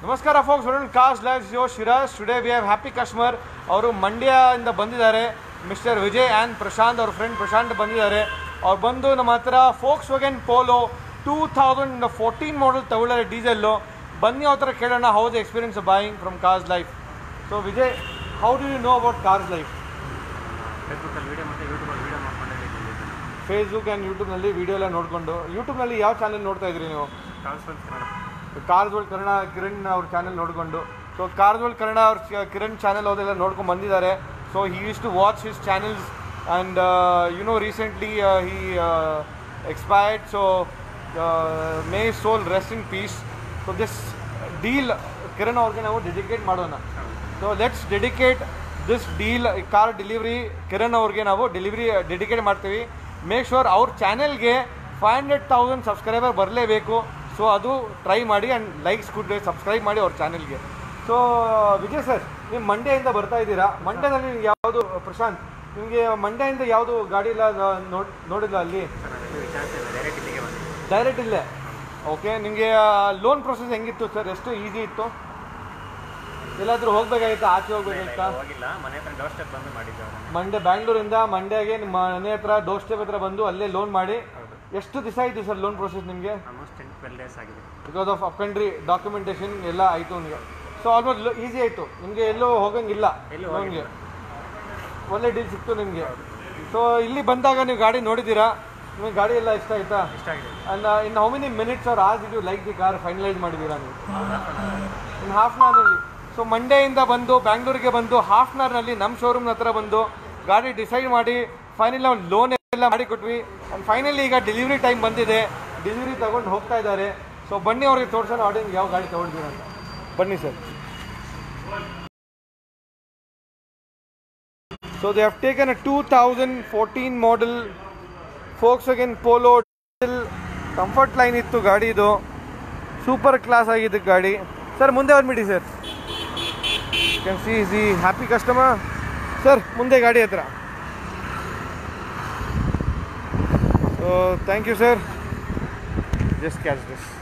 ನಮಸ್ಕಾರ folks on cars live yo Shiraj today we have happy customer ಅವರು ಮಂಡ್ಯದಿಂದ ಬಂದಿದ್ದಾರೆ ಮಿಸ್ಟರ್ ವಿಜಯ್ ಆ್ಯಂಡ್ ಪ್ರಶಾಂತ್ ಅವ್ರ ಫ್ರೆಂಡ್ ಪ್ರಶಾಂತ್ ಬಂದಿದ್ದಾರೆ ಅವ್ರು ಬಂದು ನಮ್ಮ ಹತ್ರ Volkswagen Polo two thousand fourteen model ತಗೊಳ್ಳಾರೆ ಡೀಸೆಲ್ಲು ಬನ್ನಿ ಅವ್ರ ಹತ್ರ ಕೇಳೋಣ how the experience buying from cars life so Vijay how do you know about cars life ಫೇಸ್ಬುಕ್ಕಲ್ಲಿ ವೀಡಿಯೋ ಮತ್ತು ಯೂಟ್ಯೂಬಲ್ಲಿ ವೀಡಿಯೋ ಮಾಡ್ಕೊಂಡೆ ಬಂದಿದ್ದೀನಿ ಫೇಸ್ಬುಕ್ ಆ್ಯಂಡ್ ಯೂಟ್ಯೂಬ್ನಲ್ಲಿ ವೀಡಿಯೋ ಎಲ್ಲ ನೋಡಿಕೊಂಡು ಯೂಟ್ಯೂಬ್ನಲ್ಲಿ ಯಾವ ಚಾನಲ್ ನೋಡ್ತಾ ಇದ್ರಿ ನೀವು ಕಾನ್ಫರೆನ್ಸ್ ಕನ್ನಡ ಕಾರ್ಜ್ವಲ್ ಕನ್ನಡ ಕಿರಣ್ ಅವ್ರ ಚಾನೆಲ್ ನೋಡಿಕೊಂಡು ಸೊ ಕಾರ್ಜ್ವಲ್ ಕನ್ನಡ ಅವ್ರ ಚ- ಕಿರಣ್ ಚಾನೆಲ್ ಅವರೆಲ್ಲ ನೋಡ್ಕೊಂಡು ಬಂದಿದ್ದಾರೆ so he use to watch his channels and you know recently he expired so may soul rest in peace so this deal Kiran ಅವ್ರಿಗೆ ನಾವು ಡೆಡಿಕೇಟ್ ಮಾಡೋಣ so let's dedicate this deal car delivery Kiran ಅವ್ರಿಗೆ ನಾವು delivery dedicate ಮಾಡ್ತೀವಿ make sure ಅವ್ರ ಚಾನೆಲ್ಗೆ five hundred thousand subscriber ಬರಲೇಬೇಕು so ಅದು ಟ್ರೈ ಮಾಡಿ ಆ್ಯಂಡ್ ಲೈಕ್ಸ್ ಕೊಡಿ ಸಬ್ಸ್ಕ್ರೈಬ್ ಮಾಡಿ ಅವ್ರ ಚಾನೆಲ್ಗೆ ಸೊ ವಿಜಯ್ ಸರ್ ನೀವು ಮಂಡ್ಯದಿಂದ ಬರ್ತಾ ಇದ್ದೀರಾ ಮಂಡ್ಯದಲ್ಲಿ ನಿಮ್ಗೆ ಯಾವುದು ಪ್ರಶಾಂತ್ ನಿಮಗೆ ಮಂಡ್ಯದಿಂದ ಯಾವುದು ಗಾಡಿ ಇಲ್ಲ ನೋಡ್ ನೋಡಿಲ್ಲ ಅಲ್ಲಿ ಸರ್ ನಾನು ಎಲ್ಲೂ ವಿಚಾರಿಸಿಲ್ಲ ಡೈರೆಕ್ಟ್ ಇಲ್ಲಿಗೆ ಬಂದೆ ಡೈರೆಕ್ಟ್ ಇಲ್ಲೇ ಓಕೆ ನಿಮಗೆ ಲೋನ್ ಪ್ರೊಸೆಸ್ ಹೆಂಗಿತ್ತು ಸರ್ ಎಷ್ಟು ಈಸಿ ಇತ್ತು ಎಲ್ಲಾದರೂ ಹೋಗ್ಬೇಕಾಗಿತ್ತಾ ಆಚೆ ಹೋಗ್ಬೇಕಾಗಿತ್ತಾ ಹೋಗಿಲ್ಲ ಮನೆ ಹತ್ರ ಡೋರ್ ಸ್ಟೆಪ್ ಬಂದು ಮಾಡಿದ್ದೆ ಅದನ್ನು ಮಂಡ್ಯ ಬ್ಯಾಂಗ್ಳೂರಿಂದ ಮಂಡ್ಯಗೆ ನಿಮ್ಮ ಮನೆ ಹತ್ರ ಡೋರ್ ಸ್ಟೆಪ್ ಹತ್ರ ಬಂದು ಅಲ್ಲೇ ಲೋನ್ ಮಾಡಿ ಹೌದು ಎಷ್ಟು ದಿವಸ ಆಯಿತು ಸರ್ ಲೋನ್ ಪ್ರೊಸೆಸ್ ನಿಮಗೆ ಆಲ್ಮೋಸ್ಟ್ ಟೆನ್ ಟ್ವೆಲ್ ಡೇಸ್ ಆಗಿದೆ because of up country documentation ಎಲ್ಲ ಆಯಿತು ನಿಮಗೆ ಸೊ ಆಲ್ಮೋಸ್ಟ್ ಈಸಿ ಆಯಿತು ನಿಮಗೆ ಎಲ್ಲೂ ಹೋಗಂಗಿಲ್ಲ ಎಲ್ಲೂ ಲೋನ್ಗೆ ಒಳ್ಳೆ ಡೀಲ್ ಸಿಕ್ತು ನಿಮಗೆ ಸೊ ಇಲ್ಲಿ ಬಂದಾಗ ನೀವು ಗಾಡಿ ನೋಡಿದ್ದೀರಾ ನಿಮಗೆ ಗಾಡಿ ಎಲ್ಲ ಇಷ್ಟ ಆಯ್ತಾ ಇಷ್ಟ ಆಗಿದೆ and in how many minutes ಅವ್ರು as you like the car finalise ಮಾಡಿದ್ದೀರಾ ನೀವು ಇನ್ ಹಾಫ್ ಆನ್ ಅವರ್ನಲ್ಲಿ ಸೊ ಮಂಡ್ಯದಿಂದ ಬಂದು ಬ್ಯಾಂಗ್ಳೂರಿಗೆ ಬಂದು ಹಾಫ್ ಆನ್ ಅವರ್ನಲ್ಲಿ ನಮ್ಮ ಶೋರೂಮ್ ಹತ್ರ ಬಂದು ಗಾಡಿ ಡಿಸೈಡ್ ಮಾಡಿ ಫೈನಲ್ ನಾವು ಲೋನ್ ಎಲ್ಲ ಮಾಡಿ ಕೊಟ್ವಿ ಆ್ಯಂಡ್ ಫೈನಲಿ ಈಗ ಡೆಲಿವರಿ ಟೈಮ್ ಬಂದಿದೆ ಡೆಲಿವರಿ ತಗೊಂಡು ಹೋಗ್ತಾ ಇದ್ದಾರೆ ಸೊ ಬನ್ನಿ ಅವ್ರಿಗೆ ತೋರ್ಸೋಣ ಆಡಿಯನ್ಸ್ ಯಾವ ಗಾಡಿ ತಗೊಂಡಿದ್ದೀರ ಅಂತ ಬನ್ನಿ sir so they have taken a two thousand fourteen model Volkswagen Polo comfort line ಇತ್ತು ಗಾಡಿದು ಸೂಪರ್ ಕ್ಲಾಸ್ ಆಗಿದ್ದು ಗಾಡಿ ಸರ್ ಮುಂದೆ ಬಂದ್ಬಿಡಿ sir can see the happy customer sir ಮುಂದೆ ಗಾಡಿ ಹತ್ರ so thank you sir just catch this